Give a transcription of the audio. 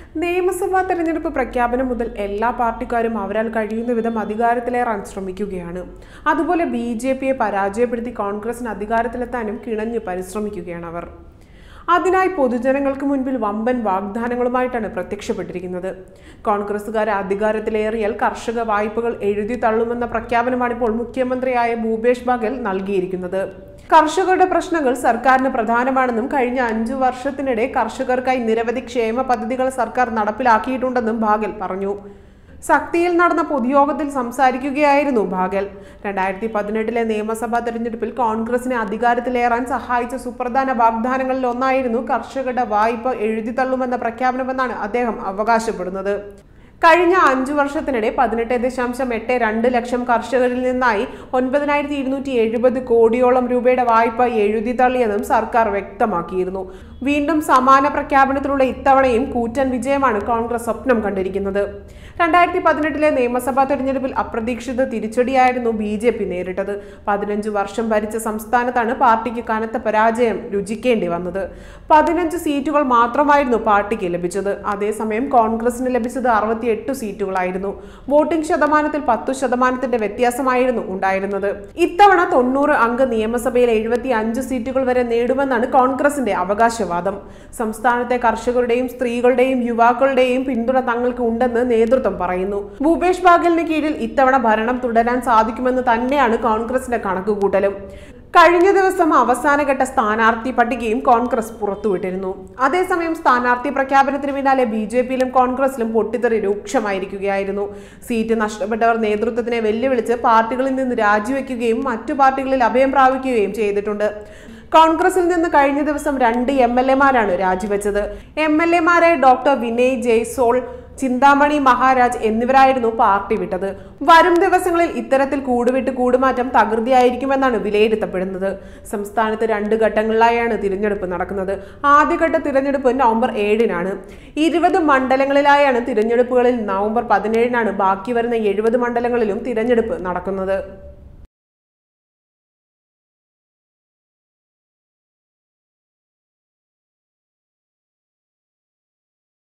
നിയമസഭാ തെരഞ്ഞെടുപ്പ് പ്രഖ്യാപനം മുതൽ എല്ലാ പാർട്ടിക്കാരും അവരാൽ കഴിയുന്ന വിധം അധികാരത്തിലേറാൻ ശ്രമിക്കുകയാണ് അതുപോലെ ബി ജെ പിയെ പരാജയപ്പെടുത്തി കോൺഗ്രസിന് അധികാരത്തിലെത്താനും കിണഞ്ഞു പരിശ്രമിക്കുകയാണ് അവർ അതിനായി പൊതുജനങ്ങൾക്ക് മുൻപിൽ വമ്പൻ വാഗ്ദാനങ്ങളുമായിട്ടാണ് പ്രത്യക്ഷപ്പെട്ടിരിക്കുന്നത് കോൺഗ്രസുകാർ അധികാരത്തിലേറിയാൽ കർഷക വായ്പകൾ എഴുതി തള്ളുമെന്ന പ്രഖ്യാപനമാണ് ഇപ്പോൾ മുഖ്യമന്ത്രിയായ ഭൂപേഷ് ബാഗൽ നൽകിയിരിക്കുന്നത് കർഷകരുടെ പ്രശ്നങ്ങൾ സർക്കാരിന് പ്രധാനമാണെന്നും കഴിഞ്ഞ അഞ്ചു വർഷത്തിനിടെ കർഷകർക്കായി നിരവധി ക്ഷേമ പദ്ധതികൾ സർക്കാർ നടപ്പിലാക്കിയിട്ടുണ്ടെന്നും ബാഗൽ പറഞ്ഞു ശക്തിയിൽ നടന്ന പൊതുയോഗത്തിൽ സംസാരിക്കുകയായിരുന്നു ബാഗൽ രണ്ടായിരത്തി പതിനെട്ടിലെ നിയമസഭാ തെരഞ്ഞെടുപ്പിൽ കോൺഗ്രസിനെ അധികാരത്തിലേറാൻ സഹായിച്ച സുപ്രധാന വാഗ്ദാനങ്ങളിൽ ഒന്നായിരുന്നു കർഷകരുടെ വായ്പ എഴുതിത്തള്ളുമെന്ന പ്രഖ്യാപനമെന്നാണ് അദ്ദേഹം അവകാശപ്പെടുന്നത് കഴിഞ്ഞ അഞ്ചു വർഷത്തിനിടെ പതിനെട്ട് ദശാംശം എട്ട് രണ്ട് ലക്ഷം കർഷകരിൽ നിന്നായി ഒൻപതിനായിരത്തി ഇരുന്നൂറ്റി എഴുപത് കോടിയോളം രൂപയുടെ വായ്പ എഴുതി തള്ളിയതും സർക്കാർ വ്യക്തമാക്കിയിരുന്നു വീണ്ടും സമാന പ്രഖ്യാപനത്തിലൂടെ ഇത്തവണയും കൂറ്റൻ വിജയമാണ് കോൺഗ്രസ് സ്വപ്നം കണ്ടിരിക്കുന്നത് രണ്ടായിരത്തി പതിനെട്ടിലെ നിയമസഭാ തെരഞ്ഞെടുപ്പിൽ അപ്രതീക്ഷിത തിരിച്ചടിയായിരുന്നു ബി ജെ പി നേരിട്ടത് പതിനഞ്ച് വർഷം ഭരിച്ച സംസ്ഥാനത്താണ് പാർട്ടിക്ക് കനത്ത പരാജയം രുചിക്കേണ്ടി വന്നത് പതിനഞ്ച് സീറ്റുകൾ മാത്രമായിരുന്നു പാർട്ടിക്ക് ലഭിച്ചത് അതേസമയം കോൺഗ്രസിന് ലഭിച്ചത് അറുപത്തിയെട്ട് സീറ്റുകളായിരുന്നു വോട്ടിംഗ് ശതമാനത്തിൽ പത്തു ശതമാനത്തിന്റെ വ്യത്യാസമായിരുന്നു ഉണ്ടായിരുന്നത് ഇത്തവണ തൊണ്ണൂറ് അംഗ നിയമസഭയിൽ എഴുപത്തി അഞ്ച് സീറ്റുകൾ വരെ നേടുമെന്നാണ് കോൺഗ്രസിന്റെ അവകാശവാദം സംസ്ഥാനത്തെ കർഷകരുടെയും സ്ത്രീകളുടെയും യുവാക്കളുടെയും പിന്തുണ തങ്ങൾക്ക് ഉണ്ടെന്ന് നേതൃത്വം പറയുന്നു ഭൂപേഷ് ബാഗലിന് കീഴിൽ ഇത്തവണ ഭരണം തുടരാൻ സാധിക്കുമെന്ന് തന്നെയാണ് കോൺഗ്രസിന്റെ കണക്കുകൂട്ടലും കഴിഞ്ഞ ദിവസം അവസാനഘട്ട സ്ഥാനാർത്ഥി പട്ടികയും കോൺഗ്രസ് പുറത്തുവിട്ടിരുന്നു അതേസമയം സ്ഥാനാർത്ഥി പ്രഖ്യാപനത്തിന് പിന്നാലെ ബി ജെ പിയിലും കോൺഗ്രസിലും പൊട്ടിത്തെറി രൂക്ഷമായിരിക്കുകയായിരുന്നു സീറ്റ് നഷ്ടപ്പെട്ടവർ നേതൃത്വത്തിനെ വെല്ലുവിളിച്ച് പാർട്ടികളിൽ നിന്ന് രാജിവെക്കുകയും മറ്റു പാർട്ടികളിൽ അഭയം പ്രാപിക്കുകയും ചെയ്തിട്ടുണ്ട് കോൺഗ്രസിൽ നിന്ന് കഴിഞ്ഞ ദിവസം രണ്ട് എം എൽ എമാരാണ് രാജിവെച്ചത് എം എൽ എമാരായ ഡോക്ടർ വിനയ് ജയ്സോൾ ചിന്താമണി മഹാരാജ് എന്നിവരായിരുന്നു പാർട്ടി വിട്ടത് വരും ദിവസങ്ങളിൽ ഇത്തരത്തിൽ കൂടുവിട്ട് കൂടുമാറ്റം തകൃതിയായിരിക്കുമെന്നാണ് വിലയിരുത്തപ്പെടുന്നത് സംസ്ഥാനത്ത് രണ്ട് ഘട്ടങ്ങളിലായാണ് തിരഞ്ഞെടുപ്പ് നടക്കുന്നത് ആദ്യഘട്ട തിരഞ്ഞെടുപ്പ് നവംബർ ഏഴിനാണ് ഇരുപത് മണ്ഡലങ്ങളിലായാണ് തിരഞ്ഞെടുപ്പുകളിൽ നവംബർ പതിനേഴിനാണ് ബാക്കി വരുന്ന എഴുപത് മണ്ഡലങ്ങളിലും തിരഞ്ഞെടുപ്പ് നടക്കുന്നത്